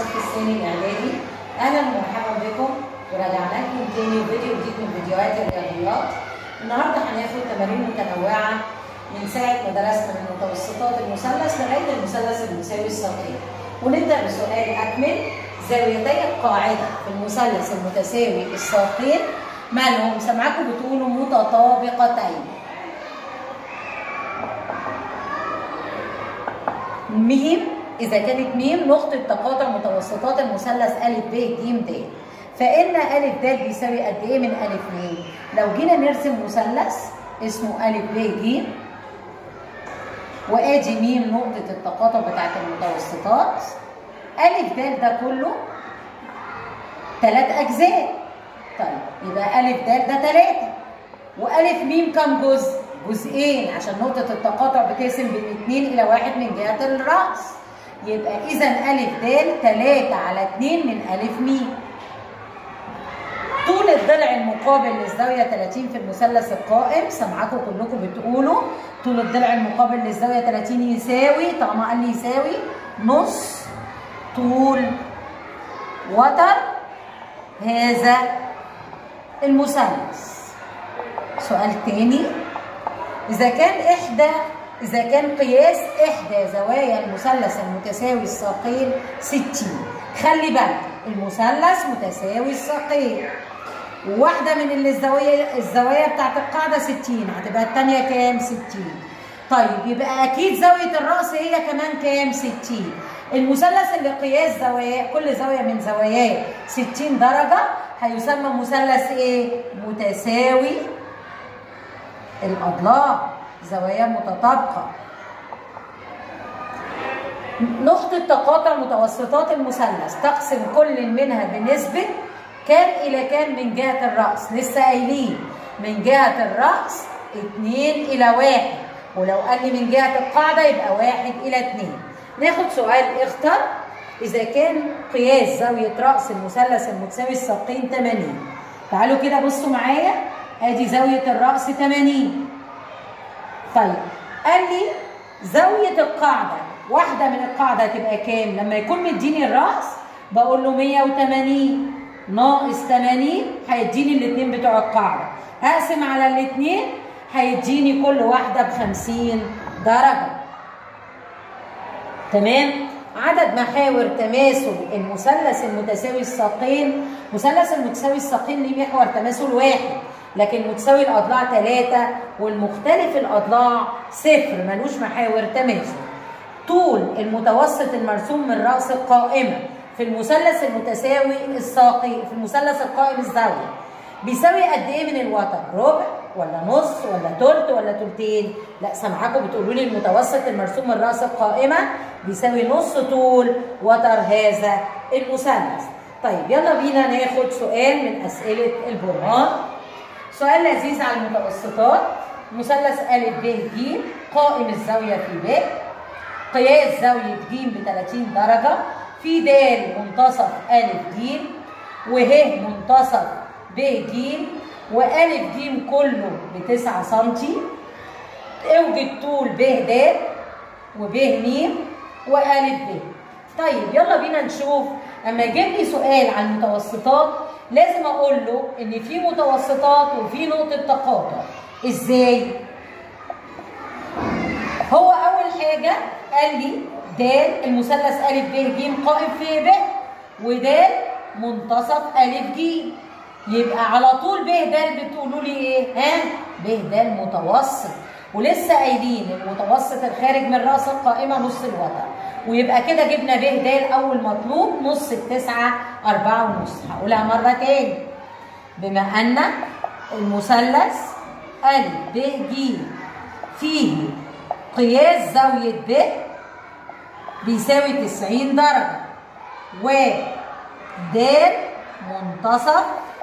الصف الثاني الاعدادي اهلا ومرحبا بكم ورجعنا لكم تاني فيديو جديد من فيديوهات الرياضيات النهارده هناخد تمارين متنوعه من ساعه ما درسنا من متوسطات المثلث لغايه المثلث المساوي الساقين ونبدا بسؤال اكمل زاويتي القاعده في المثلث المتساوي الساقين مالهم سامعاكم بتقولوا متطابقتين ميم إذا كانت ميم نقطة تقاطع متوسطات المثلث أ ب ج د فإن أ د بيساوي قد إيه من أ م لو جينا نرسم مثلث اسمه أ ب ج وآدي ميم نقطة التقاطع بتاعت المتوسطات أ د ده كله ثلاث أجزاء طيب يبقى أ د ده ثلاثة وألف ميم كام جزء؟ جزئين عشان نقطة التقاطع بتقسم بين اتنين إلى واحد من جهة الرأس يبقى إذا أ د تلاتة على اتنين من أ م طول الضلع المقابل للزاوية 30 في المثلث القائم سامعاكم كلكم بتقولوا طول الضلع المقابل للزاوية 30 يساوي طالما قال لي يساوي نص طول وتر هذا المثلث سؤال تاني إذا كان إحدى إذا كان قياس إحدى زوايا المثلث المتساوي الساقين 60 خلي بالك المثلث متساوي الساقين وواحدة من اللي الزوايا الزوايا بتاعت القاعدة 60 هتبقى الثانية كام؟ 60 طيب يبقى أكيد زاوية الرأس هي كمان كام؟ 60 المثلث اللي قياس زوايا كل زاوية من زواياه 60 درجة هيسمى مثلث إيه؟ متساوي الأضلاع زوايا متطابقة نقطة تقاطع متوسطات المثلث تقسم كل منها بنسبة كام إلى كام من جهة الرأس لسه قايلين من جهة الرأس 2 إلى 1 ولو قال لي من جهة القاعدة يبقى 1 إلى 2 ناخد سؤال اختر إذا كان قياس زاوية رأس المثلث المتساوي الساقين 80 تعالوا كده بصوا معايا ادي زاوية الرأس 80 طيب قال لي زاوية القاعدة واحدة من القاعدة تبقى كام؟ لما يكون مديني الرأس بقول له 180 ناقص 80 هيديني الاثنين بتوع القاعدة هقسم على الاثنين هيديني كل واحدة ب 50 درجة تمام؟ عدد محاور تماثل المثلث المتساوي الساقين مثلث المتساوي الساقين ليه محور تماثل واحد لكن متساوي الاضلاع ثلاثة والمختلف الاضلاع صفر ملوش محاور تماثل طول المتوسط المرسوم من راس القائمه في المثلث المتساوي الساقي في المثلث القائم الزاويه بيساوي قد ايه من الوتر ربع ولا نص ولا تلت ولا تلتين لا سامعاكم بتقولوا لي المتوسط المرسوم من راس القائمه بيساوي نص طول وتر هذا المثلث طيب يلا بينا ناخد سؤال من اسئله البرهان سؤال لذيذ على المتوسطات مثلث أ ب ج قائم الزاوية في ب قياس زاوية ج ب 30 درجة في د منتصف أ ج وه منتصف ب ج وأ ج كله ب 9 سم اوجد طول ب د وب م وأ ب طيب يلا بينا نشوف لما يجيب لي سؤال عن المتوسطات لازم اقول له ان في متوسطات وفي نقطه تقاطع ازاي هو اول حاجه قال لي د المثلث ا ب ج قائم في ب ود منتصف ا ج يبقى على طول ب د بتقولوا لي ايه ها ب د متوسط ولسه قايلين المتوسط الخارج من راس القائمه نص الوتر ويبقى كده جبنا ب د اول مطلوب نص التسعه أربعة ونص هقولها مرة تاني بما أن المثلث أ ب ج فيه قياس زاوية ب بيساوي 90 درجة و د منتصف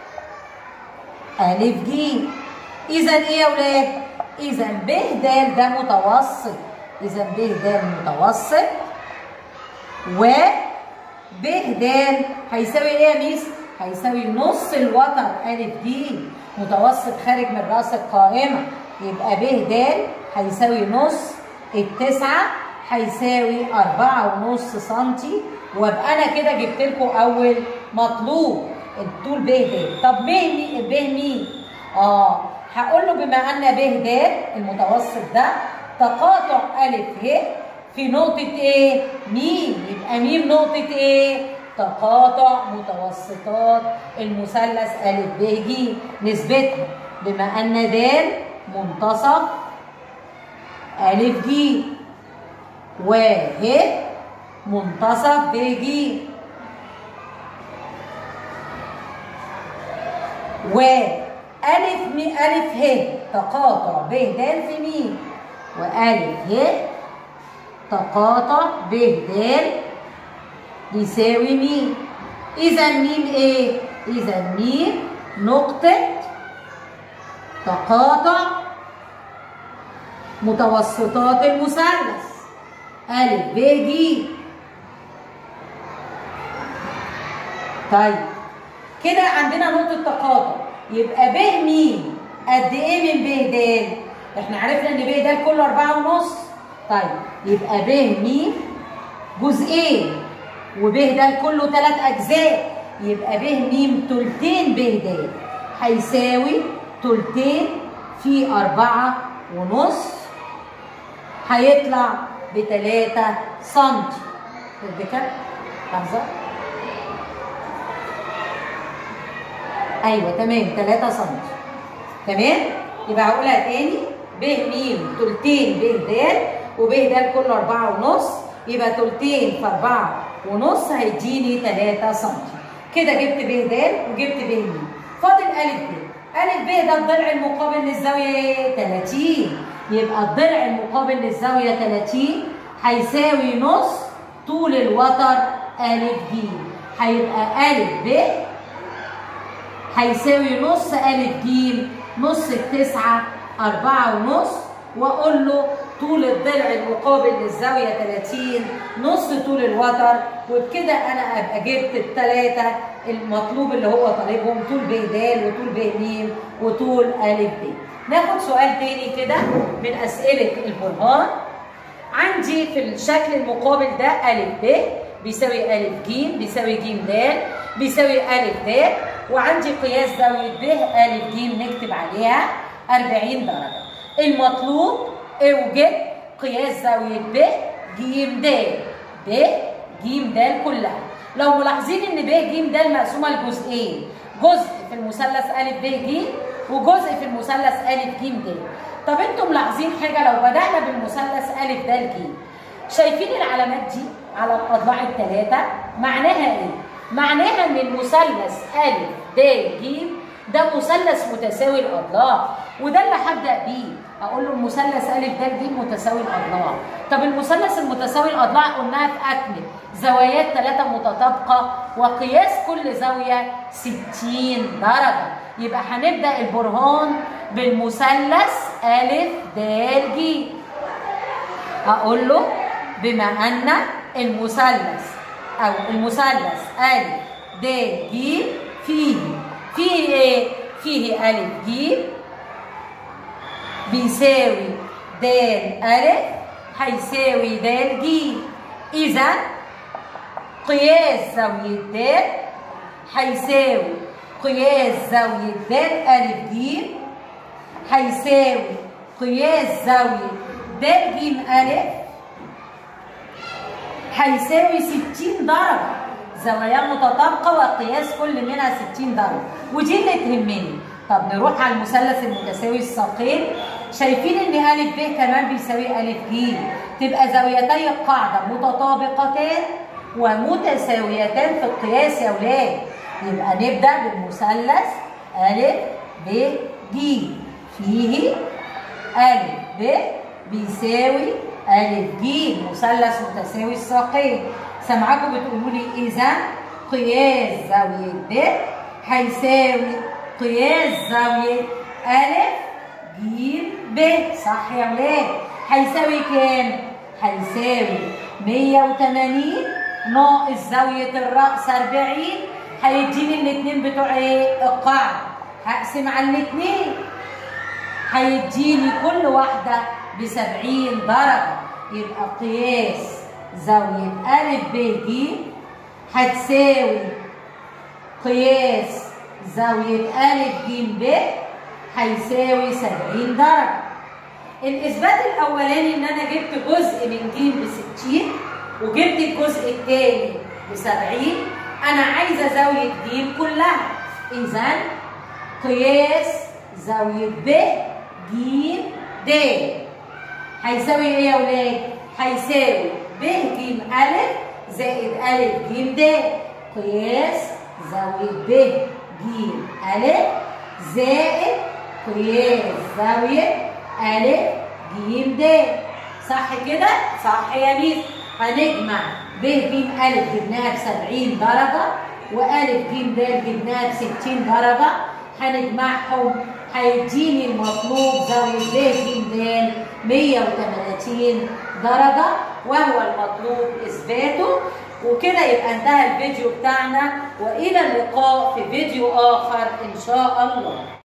أ ج إذا إيه يا ولاد؟ إذا ب د ده متوسط إذا ب د متوسط و ب د هيساوي ايه يا ميس؟ هيساوي نص الوتر أ ج متوسط خارج من راس القائمة يبقى ب د هيساوي نص التسعة هيساوي أربعة ونص سنتي وابقى انا كده جبت لكم اول مطلوب الطول ب د طب ب مين ب مين اه هقول له بما ان ب د المتوسط ده تقاطع ا ه في نقطة ايه؟ ميم يبقى ميم نقطة ايه؟ تقاطع متوسطات المثلث ا ب ج نسبتها بما ان د منتصف ا ج و ه منتصف ب ج و ألف مي ألف ه تقاطع ب د في ميم وألف ه تقاطع ب د يساوي ميم إذا ميم إيه؟ إذا ميم نقطة تقاطع متوسطات المثلث ألف ب ج طيب كده عندنا نقطة تقاطع يبقى ب مين قد ايه من ب د احنا عرفنا ان ب د كله أربعة ونص طيب يبقى ب مين جزئين وب د كله ثلاث أجزاء يبقى ب ميم تلتين ب د هيساوي تلتين في أربعة ونص هيطلع بتلاتة سنتي كده لحظة ايوه تمام 3 سم تمام يبقى هقولها تاني ب م تلتين ب د وب د كله 4 ونص يبقى تلتين في 4 ونص هيديني 3 سم كده جبت ب د وجبت ب م فاضل ا ب ا ب ده الضلع المقابل للزاويه ايه 30 يبقى الضلع المقابل للزاويه 30 هيساوي نص طول الوتر ا ج هيبقى ا ب هيساوي نص أ ج نص التسعة أربعة ونص وأقول له طول الضلع المقابل للزاوية 30 نص طول الوتر وبكده أنا أبقى جبت التلاتة المطلوب اللي هو طالبهم طول ب د وطول ب م وطول أ ب ناخد سؤال تاني كده من أسئلة البرهان عندي في الشكل المقابل ده أ ب بيساوي أ ج بيساوي ج د بيساوي أ د وعندي قياس زاوية ب أ ج نكتب عليها 40 درجة. المطلوب اوجد قياس زاوية ب ج د ب ج د كلها. لو ملاحظين إن ب ج د مقسومة لجزئين، جزء في المثلث أ ب ج وجزء في المثلث أ ج د. طب انتم ملاحظين حاجة لو بدأنا بالمثلث أ د ج شايفين العلامات دي على الأضلاع الثلاثة معناها إيه؟ معناها ان المثلث ا د ج ده مثلث متساوي الاضلاع وده اللي هبدا بيه اقول له المثلث ا د ج متساوي الاضلاع طب المثلث المتساوي الاضلاع قلناها في اكمل زوايات ثلاثه متطابقه وقياس كل زاويه 60 درجه يبقى هنبدا البرهان بالمثلث ا د ج اقول له بما ان المثلث أو المثلث أ د ج فيه فيه إيه؟ فيه أ ج بيساوي د أ هيساوي د ج إذا قياس زاوية د هيساوي قياس زاوية د أ ج هيساوي قياس زاوية د ج أ هيساوي 60 درجة زوايا متطابقة وقياس كل منها 60 درجة ودي اللي تهمني طب نروح على المثلث المتساوي الساقين شايفين ان أ ب كمان بيساوي أ ج تبقى زاويتي القاعدة متطابقتان ومتساويتان في القياس يا ولاد يبقى نبدأ بالمثلث أ ب ج فيه أ ب بيساوي أ ج مثلث متساوي الساقين سامعاكم بتقولوا لي إذا قياس زاوية ب هيساوي قياس زاوية أ ج ب صح يا ولاد هيساوي كام؟ هيساوي 180 ناقص زاوية الرأس 40 هيديني الاتنين بتوع ايه؟ القاعدة هقسم على الاتنين هيديني كل واحدة بسبعين درجة يبقى قياس زاوية أ ب ج هتساوي قياس زاوية أ ج ب هيساوي 70 درجة. الإثبات الأولاني إن أنا جبت جزء من ج ب 60 وجبت الجزء الثاني ب 70 أنا عايزة زاوية ج كلها. إذا قياس زاوية ب ج د هيساوي إيه يا ولاد؟ هيساوي ب ج أ زائد أ ج د قياس زاوية ب ج أ زائد قياس زاوية أ ج د صح كده؟ صح يا ميس هنجمع ب ج أ جبناها ب 70 درجة وأ ج د جبناها ب 60 درجة هنجمعهم هيديني المطلوب زاوية ب ج د 180 درجة وهو المطلوب إثباته وكده يبقى انتهى الفيديو بتاعنا وإلى اللقاء في فيديو آخر إن شاء الله